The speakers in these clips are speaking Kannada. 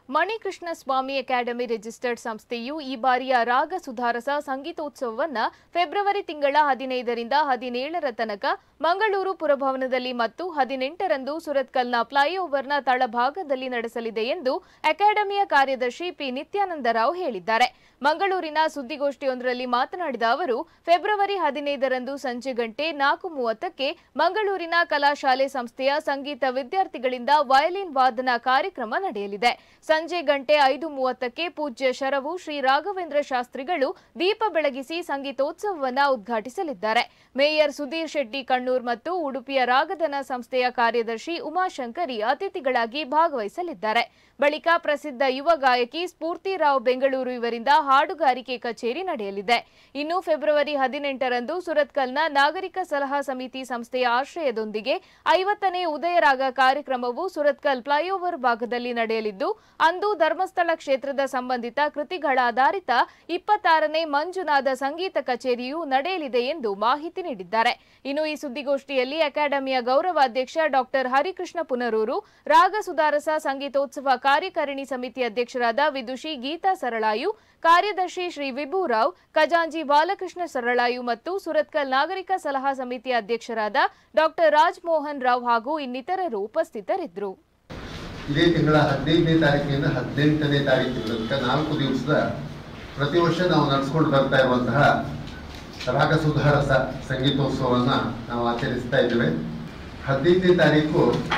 ಮಣಿಕೃಷ್ಣ ಸ್ವಾಮಿ ಅಕಾಡೆಮಿ ರಿಜಿಸ್ಟರ್ಡ್ ಸಂಸ್ಥೆಯು ಈ ಬಾರಿಯ ರಾಗ ಸುಧಾರಸ ಸಂಗೀತೋತ್ಸವವನ್ನ ಫೆಬ್ರವರಿ ತಿಂಗಳ ಹದಿನೈದರಿಂದ ಹದಿನೇಳರ ತನಕ ಮಂಗಳೂರು ಪುರಭವನದಲ್ಲಿ ಮತ್ತು ಹದಿನೆಂಟರಂದು ಸುರತ್ಕಲ್ನ ಫ್ಲೈಓವರ್ನ ತಳಭಾಗದಲ್ಲಿ ನಡೆಸಲಿದೆ ಎಂದು ಅಕಾಡೆಮಿಯ ಕಾರ್ಯದರ್ಶಿ ಪಿ ನಿತ್ಯಾನಂದರಾವ್ ಹೇಳಿದ್ದಾರೆ ಮಂಗಳೂರಿನ ಸುದ್ದಿಗೋಷ್ಠಿಯೊಂದರಲ್ಲಿ ಮಾತನಾಡಿದ ಅವರು ಫೆಬ್ರವರಿ ಹದಿನೈದರಂದು ಸಂಜೆ ಗಂಟೆ ನಾಲ್ಕು ಮೂವತ್ತಕ್ಕೆ ಮಂಗಳೂರಿನ ಕಲಾಶಾಲೆ ಸಂಸ್ಥೆಯ ಸಂಗೀತ ವಿದ್ಯಾರ್ಥಿಗಳಿಂದ ವಯಲಿನ್ ವಾದನ ಕಾರ್ಯಕ್ರಮ ನಡೆಯಲಿದೆ ಸಂಜೆ ಗಂಟೆ ಐದು ಮೂವತ್ತಕ್ಕೆ ಪೂಜ್ಯ ಶರವು ಶ್ರೀ ರಾಘವೇಂದ್ರ ಶಾಸ್ತ್ರಿಗಳು ದೀಪ ಬೆಳಗಿಸಿ ಸಂಗೀತೋತ್ಸವವನ್ನ ಉದ್ಘಾಟಿಸಲಿದ್ದಾರೆ ಮೇಯರ್ ಸುಧೀರ್ ಶೆಟ್ಟಿ ಕಣ್ಣೂರ್ ಮತ್ತು ಉಡುಪಿಯ ರಾಗಧನ ಸಂಸ್ಥೆಯ ಕಾರ್ಯದರ್ಶಿ ಉಮಾಶಂಕರಿ ಅತಿಥಿಗಳಾಗಿ ಭಾಗವಹಿಸಲಿದ್ದಾರೆ ಬಳಿಕ ಪ್ರಸಿದ್ಧ ಯುವ ಗಾಯಕಿ ಸ್ಫೂರ್ತಿರಾವ್ ಬೆಂಗಳೂರು ಇವರಿಂದ ಹಾಡುಗಾರಿಕೆ ಕಚೇರಿ ನಡೆಯಲಿದೆ ಇನ್ನು ಫೆಬ್ರವರಿ ಹದಿನೆಂಟರಂದು ಸುರತ್ಕಲ್ನ ನಾಗರಿಕ ಸಲಹಾ ಸಮಿತಿ ಸಂಸ್ಥೆಯ ಆಶ್ರಯದೊಂದಿಗೆ ಐವತ್ತನೇ ಉದಯರಾಗ ಕಾರ್ಯಕ್ರಮವು ಸುರತ್ಕಲ್ ಫ್ಲೈಓವರ್ ಭಾಗದಲ್ಲಿ ನಡೆಯಲಿದ್ದು ಅಂದು ಧರ್ಮಸ್ಥಳ ಕ್ಷೇತ್ರದ ಸಂಬಂಧಿತ ಕೃತಿಗಳಾಧಾರಿತ ಇಪ್ಪತ್ತಾರನೇ ಮಂಜುನಾದ ಸಂಗೀತ ಕಚೇರಿಯು ನಡೆಯಲಿದೆ ಎಂದು ಮಾಹಿತಿ ನೀಡಿದ್ದಾರೆ ಇನ್ನು ಈ ಸುದ್ದಿಗೋಷ್ಠಿಯಲ್ಲಿ ಅಕಾಡೆಮಿಯ ಗೌರವಾಧ್ಯಕ್ಷ ಡಾಕ್ಟರ್ ಹರಿಕೃಷ್ಣ ಪುನರೂರು ರಾಗ ಸುಧಾರಸ ಸಂಗೀತೋತ್ಸವ ಕಾರ್ಯಕಾರಿಣಿ ಸಮಿತಿ ಅಧ್ಯಕ್ಷರಾದ ವಿದುಷಿ ಗೀತಾ ಸರಳಾಯು ಕಾರ್ಯದರ್ಶಿ ಶ್ರೀ ವಿಭುರಾವ್ ಖಜಾಂಜಿ ಬಾಲಕೃಷ್ಣ ಸರಳಾಯು ಮತ್ತು ಸುರತ್ಕಲ್ ನಾಗರಿಕ ಸಲಹಾ ಸಮಿತಿ ಅಧ್ಯಕ್ಷರಾದ ಡಾಕ್ಟರ್ ರಾಜ್ ಮೋಹನ್ ರಾವ್ ಹಾಗೂ ಇನ್ನಿತರರು ಉಪಸ್ಥಿತರಿದ್ದರು ಇದೇ ತಿಂಗಳ ಹದಿನೈದನೇ ತಾರೀಕಿನಿಂದ ಹದಿನೆಂಟನೇ ತಾರೀಕಿನ ತನಕ ನಾಲ್ಕು ದಿವಸದ ಪ್ರತಿ ವರ್ಷ ನಾವು ನಡೆಸ್ಕೊಂಡು ಬರ್ತಾ ಇರುವಂತಹ ರಾಗ ಸುಧಾರಸ ಸಂಗೀತೋತ್ಸವವನ್ನು ನಾವು ಆಚರಿಸ್ತಾ ಇದ್ದೇವೆ ಹದಿನೈದನೇ ತಾರೀಕು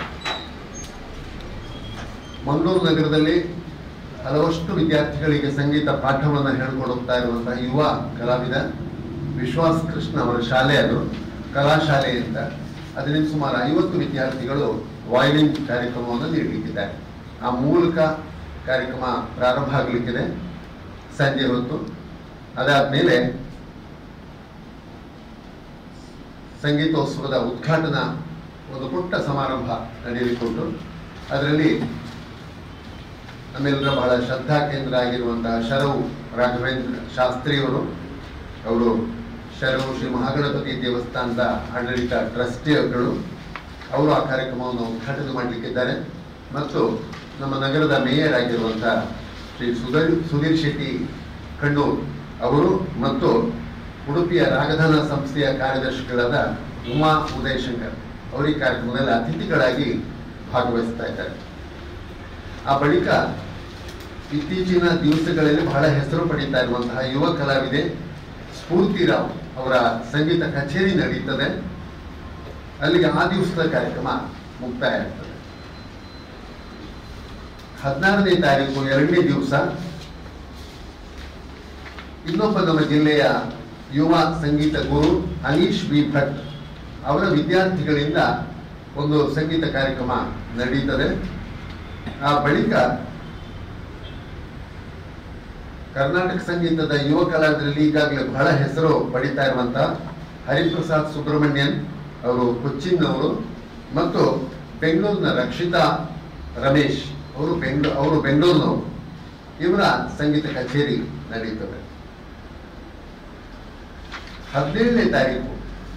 ಮಂಗಳೂರು ನಗರದಲ್ಲಿ ಹಲವಷ್ಟು ವಿದ್ಯಾರ್ಥಿಗಳಿಗೆ ಸಂಗೀತ ಪಾಠವನ್ನು ಹೇಳ್ಕೊಡುತ್ತಾ ಇರುವಂತಹ ಯುವ ಕಲಾವಿದ ವಿಶ್ವಾಸ್ ಕೃಷ್ಣ ಅವರ ಶಾಲೆ ಅದು ಕಲಾಶಾಲೆ ಅಂತ ಅದರಿಂದ ಸುಮಾರು ಐವತ್ತು ವಿದ್ಯಾರ್ಥಿಗಳು ವಾಯ್ಲಿನ್ ಕಾರ್ಯಕ್ರಮವನ್ನು ನೀಡಲಿಕ್ಕಿದ್ದಾರೆ ಆ ಮೂಲಕ ಕಾರ್ಯಕ್ರಮ ಪ್ರಾರಂಭ ಆಗಲಿಕ್ಕಿದೆ ಸಂಜೆ ಹೊತ್ತು ಅದಾದ್ಮೇಲೆ ಸಂಗೀತೋತ್ಸವದ ಉದ್ಘಾಟನಾ ಒಂದು ಪುಟ್ಟ ಸಮಾರಂಭ ನಡೆಯಲಿಕ್ಕುಂಟು ಅದರಲ್ಲಿ ನಮ್ಮೆಲ್ಲರ ಬಹಳ ಶ್ರದ್ಧಾ ಕೇಂದ್ರ ಆಗಿರುವಂತಹ ಶರವು ರಾಘವೇಂದ್ರ ಶಾಸ್ತ್ರಿಯವರು ಅವರು ಶರವು ಶ್ರೀ ಮಹಾಗಣಪತಿ ದೇವಸ್ಥಾನದ ಆಡಳಿತ ಟ್ರಸ್ಟಿಗಳು ಅವರು ಆ ಕಾರ್ಯಕ್ರಮವನ್ನು ಉದ್ಘಾಟನೆ ಮಾಡಲಿಕ್ಕಿದ್ದಾರೆ ಮತ್ತು ನಮ್ಮ ನಗರದ ಮೇಯರ್ ಆಗಿರುವಂತಹ ಶ್ರೀ ಸುಧೀರ್ ಸುಧೀರ್ ಶೆಟ್ಟಿ ಕಣ್ಣೂರ್ ಅವರು ಮತ್ತು ಉಡುಪಿಯ ರಾಗಧಾನ ಸಂಸ್ಥೆಯ ಕಾರ್ಯದರ್ಶಿಗಳಾದ ಉಮಾ ಉದಯಶಂಕರ್ ಅವರು ಈ ಕಾರ್ಯಕ್ರಮದಲ್ಲಿ ಅತಿಥಿಗಳಾಗಿ ಭಾಗವಹಿಸ್ತಾ ಇದ್ದಾರೆ ಆ ಬಳಿಕ ಇತ್ತೀಚಿನ ದಿವಸಗಳಲ್ಲಿ ಬಹಳ ಹೆಸರು ಪಡೀತಾ ಇರುವಂತಹ ಯುವ ಕಲಾವಿದೆ ಸ್ಫೂರ್ತಿರಾವ್ ಅವರ ಸಂಗೀತ ಕಚೇರಿ ನಡೀತದೆ ಅಲ್ಲಿಗೆ ಆ ದಿವಸದ ಕಾರ್ಯಕ್ರಮ ಮುಕ್ತಾಯ ಆಗ್ತದೆ ಹದಿನಾರನೇ ತಾರೀಕು ಎರಡನೇ ದಿವಸ ಇನ್ನೊಬ್ಬ ನಮ್ಮ ಜಿಲ್ಲೆಯ ಯುವ ಸಂಗೀತ ಗುರು ಅನೀಶ್ ಬಿ ಭಟ್ ಅವರ ವಿದ್ಯಾರ್ಥಿಗಳಿಂದ ಒಂದು ಸಂಗೀತ ಕಾರ್ಯಕ್ರಮ ನಡೀತದೆ ಆ ಬಳಿಕ ಕರ್ನಾಟಕ ಸಂಗೀತದ ಯುವ ಕಲಾವಿದರಲ್ಲಿ ಈಗಾಗಲೇ ಬಹಳ ಹೆಸರು ಪಡಿತಾ ಇರುವಂತ ಹರಿಪ್ರಸಾದ್ ಸುಬ್ರಹ್ಮಣ್ಯನ್ ಅವರು ಕೊಚ್ಚಿನ್ ಅವರು ಮತ್ತು ಬೆಂಗಳೂರಿನ ರಕ್ಷಿತಾ ರಮೇಶ್ ಅವರು ಬೆಂಗಳೂರು ಅವರು ಬೆಂಗಳೂರಿನವರು ಇವರ ಸಂಗೀತ ಕಚೇರಿ ನಡೆಯುತ್ತದೆ ಹದಿನೇಳನೇ ತಾರೀಕು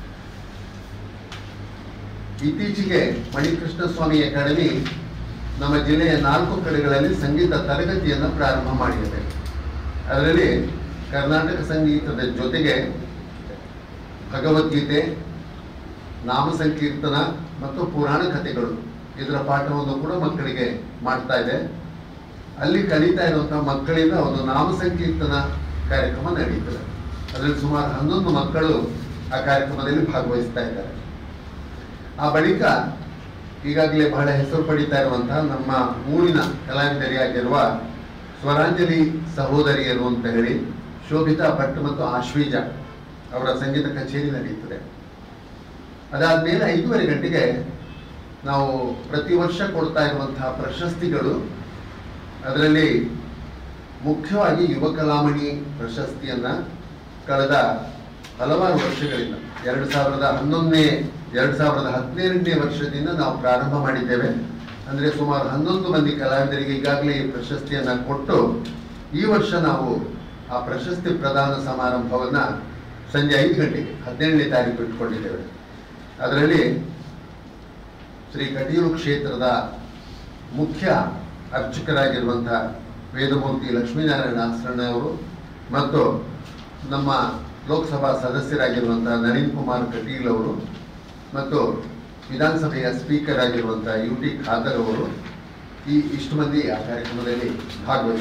ಇತ್ತೀಚೆಗೆ ಮಣಿಕೃಷ್ಣ ಸ್ವಾಮಿ ಅಕಾಡೆಮಿ ನಮ್ಮ ಜಿಲ್ಲೆಯ ನಾಲ್ಕು ಕಡೆಗಳಲ್ಲಿ ಸಂಗೀತ ತರಗತಿಯನ್ನು ಪ್ರಾರಂಭ ಮಾಡಿದೆ ಅದರಲ್ಲಿ ಕರ್ನಾಟಕ ಸಂಗೀತದ ಜೊತೆಗೆ ಭಗವದ್ಗೀತೆ ನಾಮ ಸಂಕೀರ್ತನ ಮತ್ತು ಪುರಾಣ ಕಥೆಗಳು ಇದರ ಪಾಠವನ್ನು ಕೂಡ ಮಕ್ಕಳಿಗೆ ಮಾಡ್ತಾ ಇದೆ ಅಲ್ಲಿ ಕಲಿತಾ ಇರುವಂತಹ ಮಕ್ಕಳಿಂದ ಒಂದು ನಾಮ ಸಂಕೀರ್ತನ ಕಾರ್ಯಕ್ರಮ ನಡೀತದೆ ಅದರಲ್ಲಿ ಸುಮಾರು ಹನ್ನೊಂದು ಮಕ್ಕಳು ಆ ಕಾರ್ಯಕ್ರಮದಲ್ಲಿ ಭಾಗವಹಿಸ್ತಾ ಇದ್ದಾರೆ ಆ ಬಳಿಕ ಈಗಾಗಲೇ ಬಹಳ ಹೆಸರು ಪಡೀತಾ ಇರುವಂತಹ ನಮ್ಮ ಊರಿನ ಕಲಾವಿದರಿಯಾಗಿರುವ ಸ್ವರಾಂಜಲಿ ಸಹೋದರಿಯರು ಅಂತ ಹೇಳಿ ಶೋಭಿತಾ ಭಟ್ ಮತ್ತು ಆಶ್ವೀಜ ಅವರ ಸಂಗೀತ ಕಚೇರಿ ನಡೆಯುತ್ತದೆ ಅದಾದ್ಮೇಲೆ ಐದೂವರೆ ಗಂಟೆಗೆ ನಾವು ಪ್ರತಿ ವರ್ಷ ಕೊಡ್ತಾ ಇರುವಂತಹ ಪ್ರಶಸ್ತಿಗಳು ಅದರಲ್ಲಿ ಮುಖ್ಯವಾಗಿ ಯುವ ಕಲಾಮಣಿ ಪ್ರಶಸ್ತಿಯನ್ನ ಕಳೆದ ಹಲವಾರು ವರ್ಷಗಳಿಂದ ಎರಡು ಸಾವಿರದ ಹನ್ನೊಂದನೇ ಎರಡು ಸಾವಿರದ ಹದಿನೇಳನೇ ವರ್ಷದಿಂದ ನಾವು ಪ್ರಾರಂಭ ಮಾಡಿದ್ದೇವೆ ಅಂದ್ರೆ ಸುಮಾರು ಹನ್ನೊಂದು ಮಂದಿ ಕಲಾವಿದರಿಗೆ ಈಗಾಗಲೇ ಈ ಪ್ರಶಸ್ತಿಯನ್ನ ಕೊಟ್ಟು ಈ ವರ್ಷ ನಾವು ಆ ಪ್ರಶಸ್ತಿ ಪ್ರದಾನ ಸಮಾರಂಭವನ್ನ ಸಂಜೆ ಐದು ಗಂಟೆಗೆ ಹದಿನೇಳನೇ ತಾರೀಕು ಇಟ್ಕೊಂಡಿದ್ದೇವೆ ಅದರಲ್ಲಿ ಶ್ರೀ ಕಟೀಲು ಕ್ಷೇತ್ರದ ಮುಖ್ಯ ಅರ್ಚಕರಾಗಿರುವಂಥ ವೇದಮೂರ್ತಿ ಲಕ್ಷ್ಮೀನಾರಾಯಣ ಆಸರಣ ಅವರು ಮತ್ತು ನಮ್ಮ ಲೋಕಸಭಾ ಸದಸ್ಯರಾಗಿರುವಂಥ ನಳಿನ್ ಕುಮಾರ್ ಕಟೀಲ್ ಅವರು ಮತ್ತು ವಿಧಾನಸಭೆಯ ಸ್ಪೀಕರ್ ಆಗಿರುವಂಥ ಯು ಟಿ ಖಾದರ್ ಅವರು ಈ ಇಷ್ಟು ಮಂದಿ ಆ ಕಾರ್ಯಕ್ರಮದಲ್ಲಿ ಭಾಗವಹಿಸಿದ್ದಾರೆ